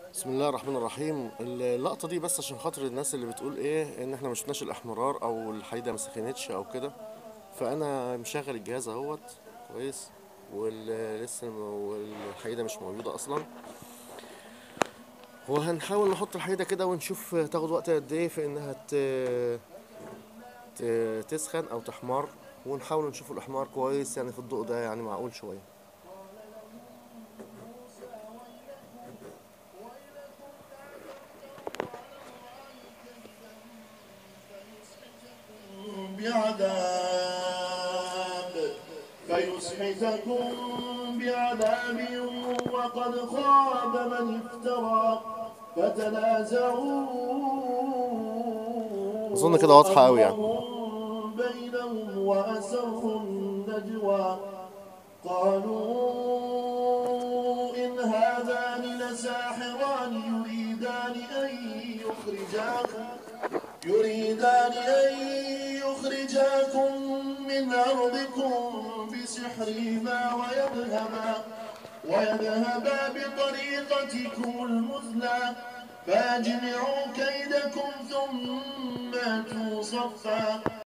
بسم الله الرحمن الرحيم اللقطة دي بس عشان خاطر الناس اللي بتقول ايه ان احنا ما شفناش الاحمرار او الحقيقة ما سخنتش او كده فانا مشغل الجهاز اهوت كويس ولسه والحقيقة مش موجودة اصلا وهنحاول نحط الحقيقة كده ونشوف تاخد وقت قد ايه في انها ت... ت... تسخن او تحمر ونحاول نشوف الاحمار كويس يعني في الضوء ده يعني معقول شوية بعذاب فيسحتكم بعذاب وقد خاب من افترى فتنازعوا اظن كده واضحة قوي يعني أمرهم بينهم وأسروا النجوى قالوا إن هذان لساحران يريدان أن يخرجاكم يريدان أن يخرجاكم من أرضكم بسحرهما ويذهبا ويذهبا بطريقتكم المثلى فاجمعوا كيدكم ثم أتوا صفا